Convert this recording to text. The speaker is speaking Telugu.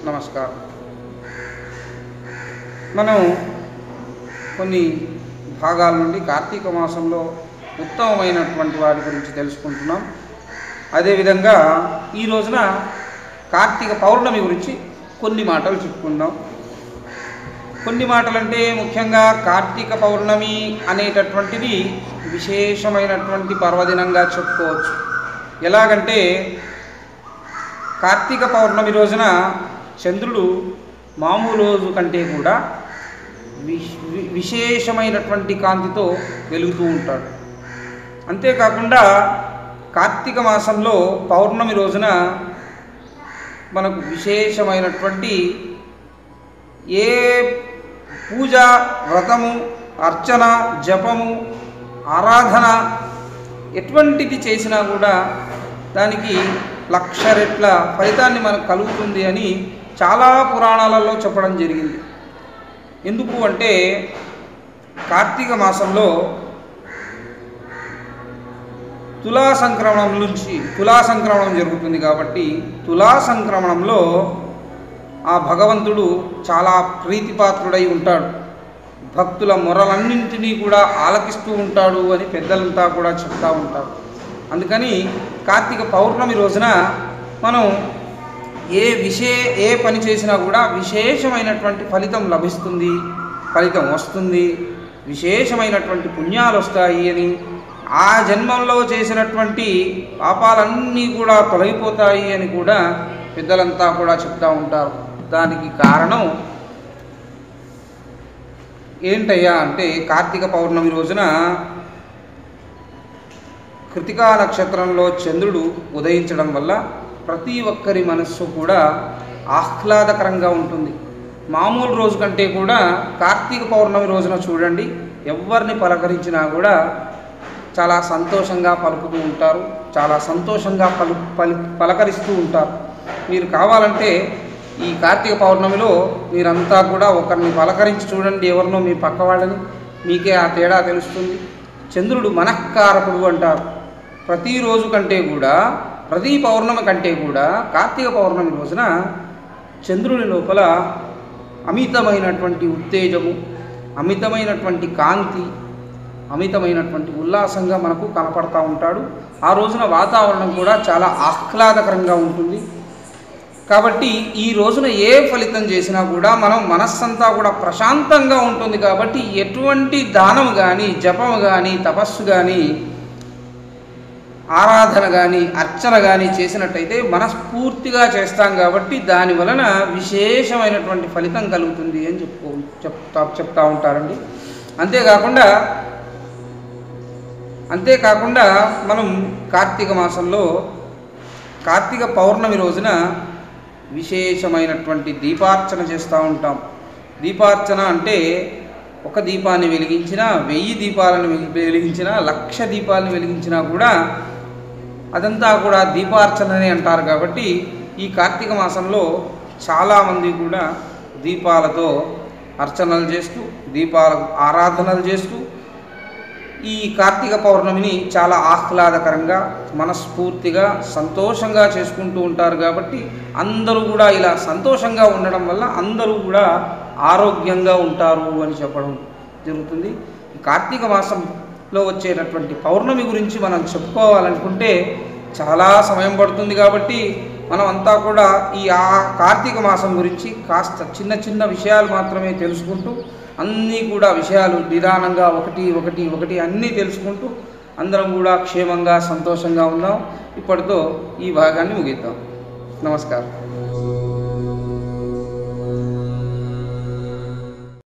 నమస్కారం మనం కొన్ని భాగాల నుండి కార్తీక మాసంలో ఉత్తమమైనటువంటి వారి గురించి తెలుసుకుంటున్నాం అదేవిధంగా ఈ రోజున కార్తీక పౌర్ణమి గురించి కొన్ని మాటలు చెప్పుకుందాం కొన్ని మాటలంటే ముఖ్యంగా కార్తీక పౌర్ణమి అనేటటువంటిది విశేషమైనటువంటి పర్వదినంగా చెప్పుకోవచ్చు ఎలాగంటే కార్తీక పౌర్ణమి రోజున చంద్రుడు మామూలు రోజు కంటే కూడా విశ్- వి- విశేషమైనటువంటి కాంతితో వెలుగుతూ ఉంటాడు అంతేకాకుండా కార్తీక మాసంలో పౌర్ణమి రోజున మనకు విశేషమైనటువంటి ఏ పూజ వ్రతము అర్చన జపము ఆరాధన ఎటువంటిది చేసినా కూడా దానికి లక్ష రెట్ల ఫలితాన్ని మనకు కలుగుతుంది అని చాలా పురాణాలలో చెప్పడం జరిగింది ఎందుకు అంటే కార్తీక మాసంలో తులా సంక్రమణం నుంచి తులా సంక్రమణం జరుగుతుంది కాబట్టి తులా సంక్రమణంలో ఆ భగవంతుడు చాలా ప్రీతిపాత్రుడై ఉంటాడు భక్తుల మొరలన్నింటినీ కూడా ఆలకిస్తూ ఉంటాడు అని పెద్దలంతా కూడా చెప్తా ఉంటారు అందుకని కార్తీక పౌర్ణమి రోజున మనం ఏ విషే ఏ పని చేసినా కూడా విశేషమైనటువంటి ఫలితం లభిస్తుంది ఫలితం వస్తుంది విశేషమైనటువంటి పుణ్యాలు వస్తాయి అని ఆ జన్మంలో చేసినటువంటి పాపాలన్నీ కూడా తొలగిపోతాయి అని కూడా పెద్దలంతా కూడా చెప్తా ఉంటారు దానికి కారణం ఏంటయ్యా అంటే కార్తీక పౌర్ణమి రోజున కృతికా నక్షత్రంలో చంద్రుడు ఉదయించడం వల్ల ప్రతి ఒక్కరి మనస్సు కూడా ఆహ్లాదకరంగా ఉంటుంది మామూలు రోజు కంటే కూడా కార్తీక పౌర్ణమి రోజున చూడండి ఎవరిని పలకరించినా కూడా చాలా సంతోషంగా పలుకుతూ ఉంటారు చాలా సంతోషంగా పలు పలి పలకరిస్తూ ఉంటారు మీరు కావాలంటే ఈ కార్తీక పౌర్ణమిలో మీరంతా కూడా ఒకరిని పలకరించి చూడండి ఎవరినో మీ పక్క వాళ్ళని మీకే ఆ తేడా తెలుస్తుంది చంద్రుడు మనఃకారకుడు అంటారు ప్రతిరోజు కంటే కూడా ప్రతి పౌర్ణమి కంటే కూడా కార్తీక పౌర్ణమి రోజున చంద్రుని లోపల అమితమైనటువంటి ఉత్తేజము అమితమైనటువంటి కాంతి అమితమైనటువంటి ఉల్లాసంగా మనకు కనపడతా ఉంటాడు ఆ రోజున వాతావరణం కూడా చాలా ఆహ్లాదకరంగా ఉంటుంది కాబట్టి ఈ రోజున ఏ ఫలితం చేసినా కూడా మనం మనస్సంతా కూడా ప్రశాంతంగా ఉంటుంది కాబట్టి ఎటువంటి దానం కానీ జపం కానీ తపస్సు కానీ ఆరాధన కానీ అర్చన కానీ చేసినట్టయితే మనస్ఫూర్తిగా చేస్తాం కాబట్టి దాని వలన విశేషమైనటువంటి ఫలితం కలుగుతుంది అని చెప్పుకో చెప్తా చెప్తా ఉంటారండి అంతేకాకుండా అంతేకాకుండా మనం కార్తీక మాసంలో కార్తీక పౌర్ణమి రోజున విశేషమైనటువంటి దీపార్చన చేస్తూ ఉంటాం దీపార్చన అంటే ఒక దీపాన్ని వెలిగించినా వెయ్యి దీపాలను వెలి- వెలిగించినా లక్ష దీపాలను వెలిగించినా కూడా అదంతా కూడా దీపార్చననే అంటారు కాబట్టి ఈ కార్తీక మాసంలో చాలామంది కూడా దీపాలతో అర్చనలు చేస్తూ దీపాల ఆరాధనలు చేస్తూ ఈ కార్తీక పౌర్ణమిని చాలా ఆహ్లాదకరంగా మనస్ఫూర్తిగా సంతోషంగా చేసుకుంటూ ఉంటారు కాబట్టి అందరూ కూడా ఇలా సంతోషంగా ఉండడం వల్ల అందరూ కూడా ఆరోగ్యంగా ఉంటారు అని చెప్పడం జరుగుతుంది ఈ కార్తీక మాసంలో వచ్చేటటువంటి పౌర్ణమి గురించి మనం చెప్పుకోవాలనుకుంటే చాలా సమయం పడుతుంది కాబట్టి మనం అంతా కూడా ఈ ఆ కార్తీక మాసం గురించి కాస్త చిన్న చిన్న విషయాలు మాత్రమే తెలుసుకుంటూ అన్నీ కూడా విషయాలు నిదానంగా ఒకటి ఒకటి ఒకటి అన్నీ తెలుసుకుంటూ అందరం కూడా క్షేమంగా సంతోషంగా ఉందాం ఇప్పటితో ఈ భాగాన్ని ముగిద్దాం నమస్కారం